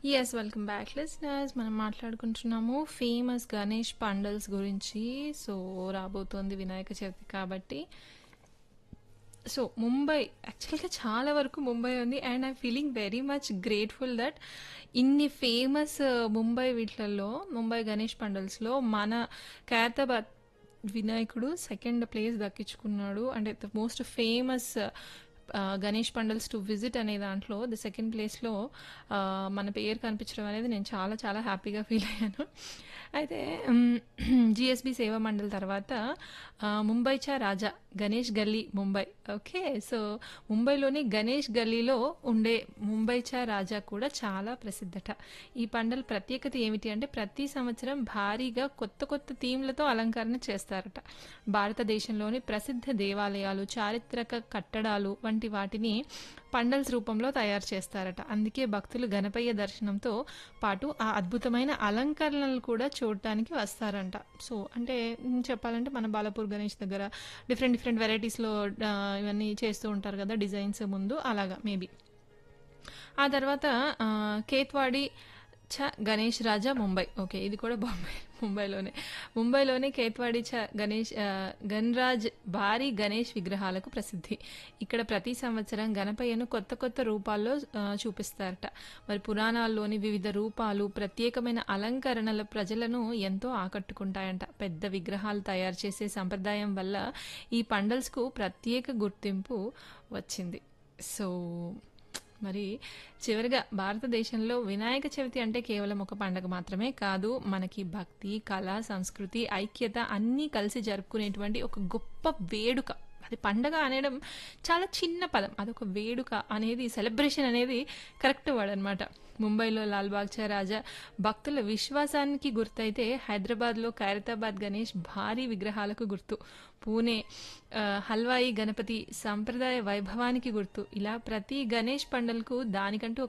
Yes. Welcome back listeners. మనం మాట్లాడుకుంటున్నాము famous Ganesh pandals గురించి. సో, రాబోతోంది వినాయక చవితి కాబట్టి. సో, ముంబై యాక్చువల్‌గా చాలా వరకు ముంబై ఉంది. And I feeling very much grateful that ఇన్ని ఫేమస్ ముంబై వీట్లల్లో ముంబై గణేష్ పండల్స్‌లో మన ఖైరతాబాద్ వినాయకుడు సెకండ్ ప్లేస్ దక్కించుకున్నాడు. అంటే ద మోస్ట్ ఫేమస్ ఆహ్, గణేష్ పండల్స్ టు విజిట్ అనే దాంట్లో ది సెకండ్ ప్లేస్‌లో ఆహ్, మన పేరు కనిపించడం అనేది నేను చాలా చాలా హ్యాపీగా ఫీల్ అయ్యాను. అయితే హ్మ్, జీఎస్బీ సేవా మండలి తర్వాత ఆహ్, ముంబై చా రాజా గణేష్ గల్లీ ముంబై. ఓకే. సో, ముంబైలోని గణేష్ గల్లీలో ఉండే ముంబై చా రాజా కూడా చాలా ప్రసిద్ధట. ఈ పండల ప్రత్యేకత ఏమిటి అంటే ప్రతి సంవత్సరం భారీగా కొత్త కొత్త థీమ్‌లతో అలంకరణ చేస్తారట. భారతదేశంలోని ప్రసిద్ధ దేవాలయాలు, చారిత్రక కట్టడాలు వంటి వాటిని పండల్స్ రూపంలో తయారు చేస్తారట. అందుకే భక్తులు గణపయ్య దర్శనంతో పాటు ఆ అద్భుతమైన అలంకరణలు కూడా చూడటానికి వస్తారంట. సో, అంటే హ్మ్, చెప్పాలంటే మన బాలాపూర్ గణేష్ దగ్గర డిఫరెంట్ డిఫరెంట్ వెరైటీస్‌లో ఆహ్, ఇవన్నీ చేస్తూ ఉంటారు కదా! డిజైన్స్ ముందు అలాగా మేబీ. ఆ తర్వాత ఆహ్, కేత్వాడి ఛ గణేష్ రాజా ముంబై. ఓకే. ఇది కూడా బాంబే ముంబైలోనే. ముంబైలోని కేత్వాడి ఛ గణేష్ ఆహ్, గణరాజ్ భారీ గణేష్ విగ్రహాలకు ప్రసిద్ధి. ఇక్కడ ప్రతి సంవత్సరం గణపయ్యను కొత్త కొత్త రూపాల్లో ఆహ్, చూపిస్తారట. మరి పురాణాల్లోని వివిధ రూపాలు, ప్రత్యేకమైన అలంకరణలు ప్రజలను ఎంతో ఆకట్టుకుంటాయంట. పెద్ద విగ్రహాలు తయారు చేసే సంప్రదాయం వల్ల ఈ పండల్స్‌కు ప్రత్యేక గుర్తింపు వచ్చింది. సో, మరి చివరగా భారతదేశంలో వినాయక చవితి అంటే కేవలం ఒక పండగ మాత్రమే కాదు. మనకి భక్తి, కళ, సంస్కృతి, ఐక్యత అన్నీ కలిసి జరుపుకునేటువంటి ఒక గొప్ప వేడుక. అది పండగ అనడం చాలా చిన్న పదం. అదొక వేడుక అనేది సెలబ్రేషన్ అనేది కరెక్ట్ వర్డ్ అనమాట. ముంబైలో లాల్‌బాగ్ చా రాజా భక్తుల విశ్వాసానికి గుర్తయితే హైదరాబాద్‌లో ఖైరతాబాద్ గణేష్ భారీ విగ్రహాలకు గుర్తు. పూణే ఆహ్, హల్వాయి గణపతి సంప్రదాయ వైభవానికి గుర్తు. ఇలా ప్రతి గణేష్ పండల్‌కు దానికంటూ